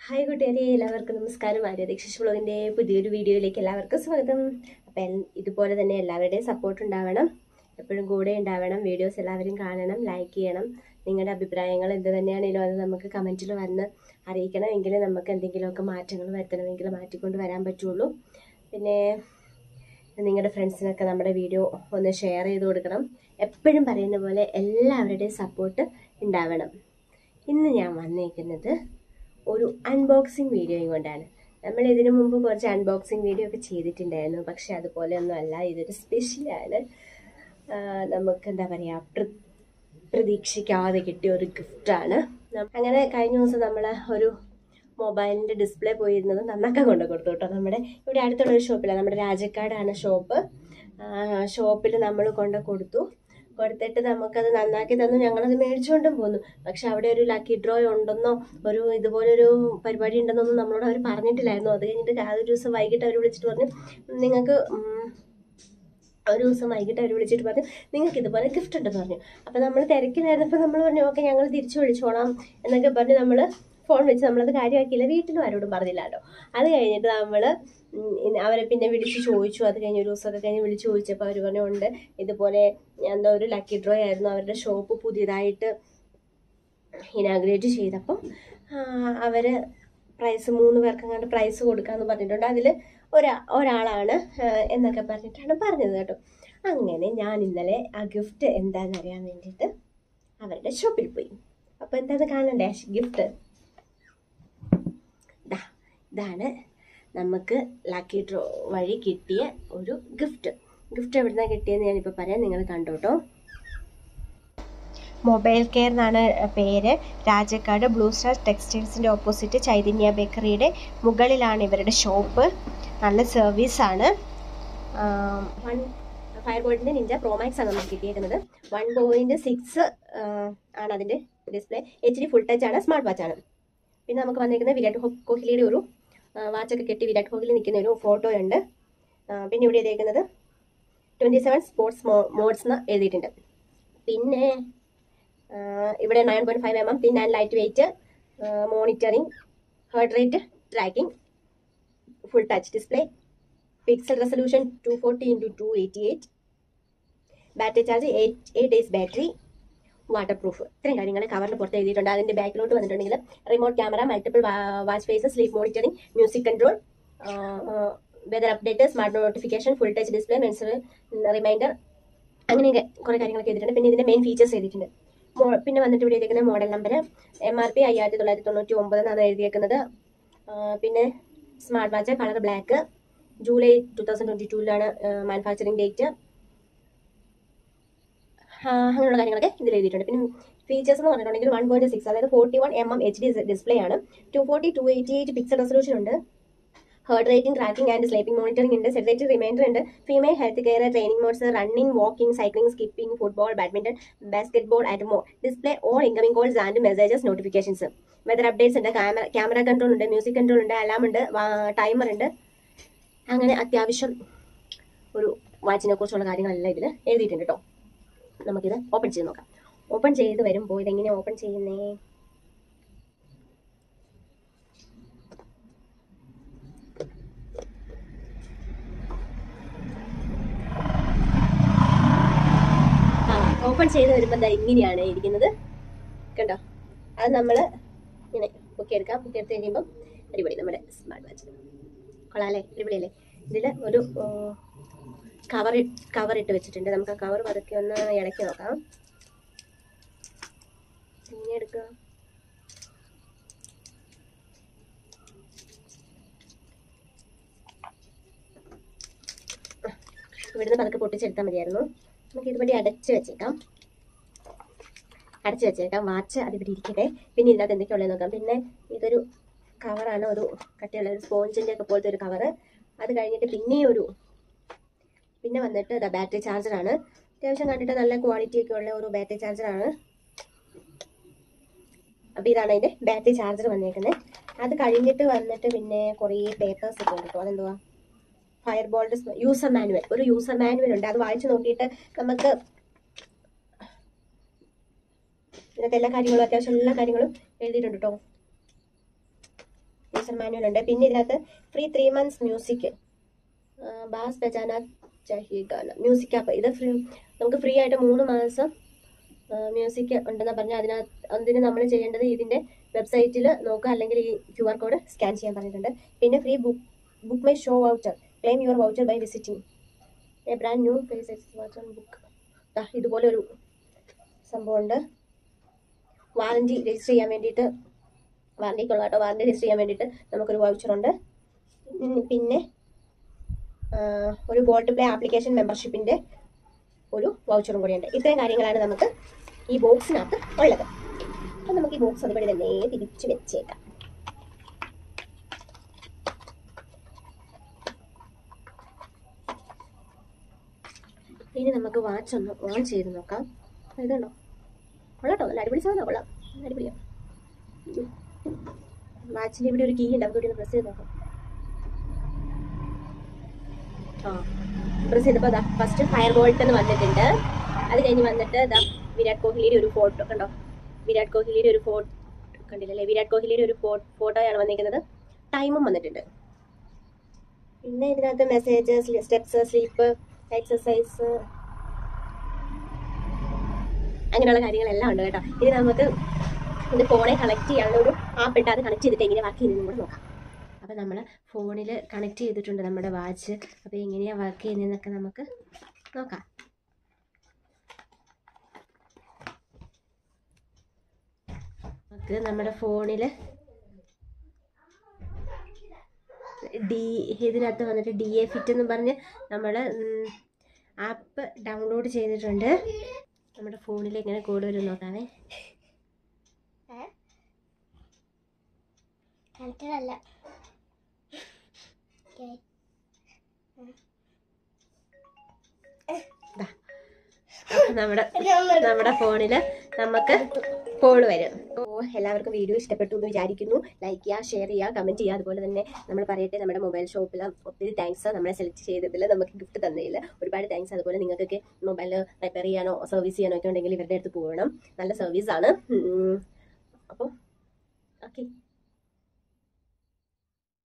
hi കൂട്ടുകാരെ എല്ലാവർക്കും നമസ്കാരം ആര്യ ദീക്ഷ ബ്ലോഗിൻ്റെ പുതിയൊരു വീഡിയോയിലേക്ക് എല്ലാവർക്കും സ്വാഗതം അപ്പം ഇതുപോലെ തന്നെ എല്ലാവരുടെയും സപ്പോർട്ട് ഉണ്ടാവണം എപ്പോഴും കൂടെ ഉണ്ടാവണം വീഡിയോസ് എല്ലാവരും കാണണം ലൈക്ക് ചെയ്യണം നിങ്ങളുടെ അഭിപ്രായങ്ങൾ എന്ത് തന്നെയാണെങ്കിലും അത് നമുക്ക് കമൻറ്റിൽ വന്ന് അറിയിക്കണം എങ്കിലേ നമുക്ക് എന്തെങ്കിലുമൊക്കെ മാറ്റങ്ങൾ വരുത്തണമെങ്കിൽ മാറ്റിക്കൊണ്ട് വരാൻ പറ്റുള്ളൂ പിന്നെ നിങ്ങളുടെ ഫ്രണ്ട്സിനൊക്കെ നമ്മുടെ വീഡിയോ ഒന്ന് ഷെയർ ചെയ്ത് കൊടുക്കണം എപ്പോഴും പറയുന്ന പോലെ എല്ലാവരുടെയും സപ്പോർട്ട് ഉണ്ടാവണം ഇന്ന് ഞാൻ വന്നേക്കുന്നത് ഒരു അൺബോക്സിങ് വീഡിയോയും കൊണ്ടാണ് നമ്മൾ ഇതിനു മുമ്പ് കുറച്ച് അൺബോക്സിങ് വീഡിയോ ഒക്കെ ചെയ്തിട്ടുണ്ടായിരുന്നു പക്ഷെ അതുപോലെയൊന്നും അല്ല ഇതൊരു സ്പെഷ്യലാണ് നമുക്ക് എന്താ പറയുക പ്ര പ്രതീക്ഷിക്കാതെ കിട്ടിയ ഒരു ഗിഫ്റ്റാണ് അങ്ങനെ കഴിഞ്ഞ ദിവസം നമ്മൾ ഒരു മൊബൈലിൻ്റെ ഡിസ്പ്ലേ പോയിരുന്നത് നന്നാക്കാൻ കൊണ്ട് കൊടുത്തു കേട്ടോ നമ്മുടെ ഇവിടെ അടുത്തുള്ള ഒരു ഷോപ്പിലാണ് നമ്മുടെ രാജക്കാടാണ് ഷോപ്പ് ഷോപ്പിൽ നമ്മൾ കൊണ്ട് കൊടുത്തു കൊടുത്തിട്ട് നമുക്കത് നന്നാക്കി തന്നു ഞങ്ങളത് മേടിച്ചുകൊണ്ടും പോന്നു പക്ഷെ അവിടെ ഒരു ലക്കി ഡ്രോ ഉണ്ടെന്നോ ഒരു ഇതുപോലൊരു പരിപാടി ഉണ്ടെന്നൊന്നും നമ്മളോട് അവർ പറഞ്ഞിട്ടില്ലായിരുന്നു അത് കഴിഞ്ഞിട്ട് ആ ഒരു ദിവസം വൈകിട്ട് അവർ വിളിച്ചിട്ട് പറഞ്ഞു നിങ്ങൾക്ക് ഉം, ഒരു ദിവസം വൈകിട്ട് അവർ വിളിച്ചിട്ട് പറഞ്ഞു നിങ്ങൾക്ക് ഇതുപോലെ ഗിഫ്റ്റ് ഉണ്ടെന്ന് പറഞ്ഞു അപ്പോൾ നമ്മൾ തിരക്കിലായിരുന്നപ്പോൾ നമ്മൾ പറഞ്ഞു ഓക്കെ ഞങ്ങൾ തിരിച്ചു വിളിച്ചോളാം എന്നൊക്കെ പറഞ്ഞ് നമ്മൾ ഫോൺ വെച്ച് നമ്മളത് കാര്യമാക്കിയില്ല വീട്ടിലും ആരോടും പറഞ്ഞില്ല കേട്ടോ അത് കഴിഞ്ഞിട്ട് നമ്മൾ അവരെ പിന്നെ വിളിച്ച് ചോദിച്ചു അത് കഴിഞ്ഞ് ഒരു ദിവസമൊക്കെ കഴിഞ്ഞ് വിളിച്ച് ചോദിച്ചപ്പോൾ അവർ പറഞ്ഞു ഉണ്ട് ഇതുപോലെ എന്തോ ഒരു ലക്കി ഡ്രോ ആയിരുന്നു അവരുടെ ഷോപ്പ് പുതിയതായിട്ട് ഇനാഗ്രേറ്റ് ചെയ്തപ്പം അവർ പ്രൈസ് മൂന്ന് പേർക്ക് അങ്ങോട്ട് പ്രൈസ് കൊടുക്കാമെന്ന് പറഞ്ഞിട്ടുണ്ട് അതിൽ ഒരാ ഒരാളാണ് ആ, എന്നൊക്കെ പറഞ്ഞിട്ടാണ് പറഞ്ഞത് കേട്ടോ അങ്ങനെ ഞാൻ ഇന്നലെ ആ ഗിഫ്റ്റ് എന്താണെന്ന് അറിയാൻ വേണ്ടിയിട്ട് അവരുടെ ഷോപ്പിൽ പോയി അപ്പോൾ എന്താന്ന് കാണണ്ടേ ഗിഫ്റ്റ് ദാ ഇതാണ് നമുക്ക് ലക്കി ഡ്രോ വഴി കിട്ടിയ ഒരു ഗിഫ്റ്റ് ഗിഫ്റ്റ് എവിടുന്നാണ് കിട്ടിയെന്ന് ഞാനിപ്പോൾ പറയാം നിങ്ങൾ കണ്ടോട്ടോ മൊബൈൽ കെയർ എന്നാണ് പേര് രാജക്കാട് ബ്ലൂ സ്റ്റാർ ടെക്സ്റ്റൈൽസിൻ്റെ ഓപ്പോസിറ്റ് ചൈതന്യ ബേക്കറിയുടെ മുകളിലാണ് ഇവരുടെ ഷോപ്പ് നല്ല സർവീസാണ് വൺ ഫയർ ബോൾട്ടിൻ്റെ നിഞ്ച പ്രോമാക്സ് ആണ് നമുക്ക് കിട്ടിയേക്കുന്നത് വൺ പോയിൻറ്റ് സിക്സ് ആണ് അതിൻ്റെ display H D full touch ആണ് സ്മാർട്ട് വാച്ച് ആണ് പിന്നെ നമുക്ക് വന്നിരിക്കുന്നത് വിരാട് ഹോ- കോഹ്ലിയുടെ ഒരു വാച്ചൊക്കെ കെട്ടി വിരാട് കോഹ്ലി നിൽക്കുന്ന ഒരു ഫോട്ടോ ഉണ്ട് ആ, പിന്നെ ഇവിടെ എഴുതിയേക്കുന്നത് ട്വൻറ്റി സെവൻ സ്പോർട്സ് മോഡ്സ് എന്ന് എഴുതിയിട്ടുണ്ട് പിന്നെ ആ, ഇവിടെ nine point five M M thin and light weight monitoring heart rate tracking full touch display pixel resolution two forty into two eighty eight battery charge eight eight days battery water proof ഇത്രയും കാര്യങ്ങൾ കവറിന് പുറത്ത് എഴുതിയിട്ടുണ്ട് അതിൻ്റെ ബാക്കിലോട്ട് വന്നിട്ടുണ്ടെങ്കിൽ remote camera multiple watch face sleep monitoring music control weather update smart notification full touch display men's reminder അങ്ങനെയൊക്കെ കുറേ കാര്യങ്ങളൊക്കെ എഴുതിയിട്ടുണ്ട് പിന്നെ ഇതിൻ്റെ മെയിൻ ഫീച്ചേഴ്സ് എഴുതിയിട്ടുണ്ട് മോ- പിന്നെ വന്നിട്ട് ഇവിടെ എഴുതിയിരിക്കുന്ന model number M R P അയ്യായിരത്തി തൊള്ളായിരത്തി തൊണ്ണൂറ്റി ഒമ്പത് എന്നാണ് എഴുതിയേക്കുന്നത് ആ, പിന്നെ smart watch colour black July two thousand twenty ടൂവിലാണ് മാനുഫാക്ചറിങ് ഡേറ്റ് അങ്ങനെയുള്ള കാര്യങ്ങളൊക്കെ ഇതിൽ എഴുതിയിട്ടുണ്ട് പിന്നെ ഫീച്ചേഴ്സ് എന്ന് പറഞ്ഞിട്ടുണ്ടെങ്കിൽ വൺ പോയിന്റ് സിക്സ് അതായത് forty one M M H D display ആണ് two forty two eighty eight pixel resolution ഉണ്ട് heart rating tracking and sleeping monitoring ഉണ്ട് സെപ്പറേറ്റ് റിമൈൻഡർ ഉണ്ട് female health care training modes running walking cycling skipping football badminton basketball and more display all incoming calls and messages notifications weather updates ഉണ്ട് camera camera control ഉണ്ട് music control ഉണ്ട് alarm ഉണ്ട് timer ഉണ്ട് അങ്ങനെ അത്യാവശ്യം ഒരു വാച്ചിനെ കുറിച്ചുള്ള കാര്യങ്ങളെല്ലാം ഇതിൽ എഴുതിയിട്ടുണ്ട് കേട്ടോ നമുക്കിത് ഓപ്പൺ ചെയ്ത് നോക്കാം ഓപ്പൺ ചെയ്ത് വരുമ്പോൾ ഇതെങ്ങനെ ഓപ്പൺ ചെയ്യുന്നേ ആ ഓപ്പൺ ചെയ്ത് വരുമ്പോൾ ദാ ഇങ്ങനെയാണ് ഇരിക്കുന്നത് കണ്ടോ അത് നമ്മൾ ഇങ്ങനെ പൊക്കിയെടുക്കാം പൊക്കിയെടുത്ത് കഴിയുമ്പം അടിപൊളി നമ്മുടെ സ്മാർട്ട് വാച്ച് കൊള്ളാല്ലേ അടിപൊളിയല്ലേ ഇതിൽ ഒരു കവർ കവർ ഇട്ട് വെച്ചിട്ടുണ്ട് നമുക്ക് ആ കവർ പതുക്കെ ഒന്ന് ഇളക്കി നോക്കാം എങ്ങനെ എടുക്കുക ഇവിടുന്ന് പതുക്കെ പൊട്ടിച്ചെടുത്താൽ മതിയായിരുന്നു നമുക്ക് ഇതുപടി അടച്ച് വെച്ചേക്കാം അടച്ച് വെച്ചേക്കാം വാച്ച് അതിവിടെ ഇരിക്കട്ടെ പിന്നെ ഇതിനകത്ത് എന്തൊക്കെയുള്ളത് നോക്കാം പിന്നെ ഇതൊരു കവറാണ് ഒരു കട്ടിയുള്ള ഒരു സ്പോഞ്ചിൻ്റെ ഒക്കെ പോലത്തെ ഒരു കവറ് അത് കഴിഞ്ഞിട്ട് പിന്നെ ഒരു പിന്നെ വന്നിട്ട് ഇതാ ബാറ്ററി ചാർജറാണ് അത്യാവശ്യം കണ്ടിട്ട് നല്ല ക്വാളിറ്റി ഒക്കെ ഉള്ള ഒരു ബാറ്ററി ചാർജറാണ് അപ്പോൾ ഇതാണ് അതിൻ്റെ ബാറ്ററി ചാർജർ വന്നേക്കുന്നത് അത് കഴിഞ്ഞിട്ട് വന്നിട്ട് പിന്നെ കുറേ പേപ്പേഴ്സ് ഒക്കെ ഉണ്ട് കേട്ടോ അതെന്തുവാ ഫയർ ബോൾഡ് യൂസർ മാനുവൽ ഒരു യൂസർ മാനുവൽ ഉണ്ട് അത് വായിച്ചു നോക്കിയിട്ട് നമുക്ക് ഇതിനകത്ത് എല്ലാ കാര്യങ്ങളും അത്യാവശ്യം എല്ലാ കാര്യങ്ങളും എഴുതിയിട്ടുണ്ട് കേട്ടോ യൂസർ മാനുവൽ ഉണ്ട് പിന്നെ ഇതിനകത്ത് ഫ്രീ ത്രീ മന്ത്സ് മ്യൂസിക് ബാസ് ബജാന ചാഹിയ ഗാന മ്യൂസിക് ആപ്പ് ഇത് ഫ്രീ നമുക്ക് ഫ്രീ ആയിട്ട് മൂന്ന് മാസം മ്യൂസിക് ഉണ്ടെന്ന് പറഞ്ഞാൽ അതിനകത്ത് അതിന് നമ്മൾ ചെയ്യേണ്ടത് ഇതിൻ്റെ വെബ്സൈറ്റിൽ നോക്കുക അല്ലെങ്കിൽ ഈ ക്യു ആർ കോഡ് സ്കാൻ ചെയ്യാൻ പറഞ്ഞിട്ടുണ്ട് പിന്നെ free book book my show voucher claim your voucher by visiting a brand new face watcher book ഇതുപോലെ ഒരു സംഭവമുണ്ട് വാറൻറ്റി രജിസ്റ്റർ ചെയ്യാൻ വേണ്ടിയിട്ട് വാറൻറ്റിക്കുള്ള കേട്ടോ വാറൻറ്റി രജിസ്റ്റർ ചെയ്യാൻ വേണ്ടിയിട്ട് നമുക്കൊരു വൗച്ചറുണ്ട് പിന്നെ ആ, ഒരു ഗോൾഡ് പ്ലേ ആപ്ലിക്കേഷൻ മെമ്പർഷിപ്പിൻ്റെ ഒരു വൗച്ചറും കൂടിയുണ്ട് ഇത്രയും കാര്യങ്ങളാണ് നമുക്ക് ഈ ബോക്സിനകത്ത് ഉള്ളത് അപ്പം നമുക്ക് ഈ ബോക്സ് അതുപോലെ തന്നെ തിരിച്ച് വെച്ചേക്കാം ഇനി നമുക്ക് വാച്ച് ഒന്ന് ഓൺ ചെയ്ത് നോക്കാം ഇതുണ്ടോ കൊള്ളാട്ടോ നല്ല അടിപൊളി സാധനം കൊള്ളാം നല്ല അടിപൊളിയാണ് വാച്ചിൻ്റെ ഇവിടെ ഒരു കീ ഉണ്ട് നമുക്ക് ഇവിടെ ഒന്ന് പ്രസ് ചെയ്ത് നോക്കാം ആ പ്രസ് ചെയ്തപ്പോൾ അതാ ഫസ്റ്റ് ഫയർ ബോൾട്ട് എന്ന് വന്നിട്ടുണ്ട് അത് കഴിഞ്ഞ് വന്നിട്ട് ഇതാ വിരാട് കോഹ്ലിയുടെ ഒരു ഫോട്ടോ കണ്ടോ വിരാട് കോഹ്ലിയുടെ ഒരു ഫോട്ടോ കണ്ടില്ലല്ലേ വിരാട് കോഹ്ലിയുടെ ഒരു ഫോട്ടോയാണ് വന്നിരിക്കുന്നത് ടൈമും വന്നിട്ടുണ്ട് പിന്നെ ഇതിനകത്ത് മെസ്സേജ് സ്റ്റെപ്സ് സ്ലീപ്പ് എക്സസൈസ് അങ്ങനെയുള്ള കാര്യങ്ങളെല്ലാം ഉണ്ട് കേട്ടോ ഇനി നമുക്ക് ഇത് ഫോണെ കണക്ട് ചെയ്യാനുള്ള ഒരു ആപ്പ് ഇട്ട് അത് കണക്ട് ചെയ്തിട്ട് എങ്ങനെ വർക്ക് ചെയ്യുന്നതും കൂടെ നോക്കാം അപ്പോൾ നമ്മൾ ഫോണിൽ കണക്ട് ചെയ്തിട്ടുണ്ട് നമ്മുടെ വാച്ച് അപ്പോൾ എങ്ങനെയാണ് വർക്ക് ചെയ്യുന്നതെന്നൊക്കെ നമുക്ക് നോക്കാം നമുക്ക് നമ്മുടെ ഫോണിൽ ഡി ഇതിനകത്ത് വന്നിട്ട് ഡി എ ഫിറ്റ് എന്ന് പറഞ്ഞ് നമ്മൾ ആപ്പ് ഡൗൺലോഡ് ചെയ്തിട്ടുണ്ട് നമ്മുടെ ഫോണിൽ എങ്ങനെ കോഡ് വരും നോക്കാവേ കണക്റ്റഡല്ല അപ്പോൾ നമ്മുടെ നമ്മുടെ ഫോണിൽ നമുക്ക് കോൾ വരും അപ്പോൾ എല്ലാവർക്കും വീഡിയോ ഇഷ്ടപ്പെട്ടു എന്ന് വിചാരിക്കുന്നു ലൈക്ക് ചെയ്യുക ഷെയർ ചെയ്യുക കമൻറ്റ് ചെയ്യുക അതുപോലെ തന്നെ നമ്മൾ പറയട്ടെ നമ്മുടെ മൊബൈൽ ഷോപ്പിൽ ഒത്തിരി താങ്ക്സ് നമ്മളെ സെലക്ട് ചെയ്തതിൽ നമുക്ക് ഗിഫ്റ്റ് തന്നതിൽ ഒരുപാട് താങ്ക്സ് അതുപോലെ നിങ്ങൾക്കൊക്കെ മൊബൈൽ റിപ്പയർ ചെയ്യാനോ സർവീസ് ചെയ്യാനോ ഒക്കെ ഉണ്ടെങ്കിൽ ഇവരുടെ അടുത്ത് പോകണം നല്ല സർവീസാണ് അപ്പോൾ ഓക്കെ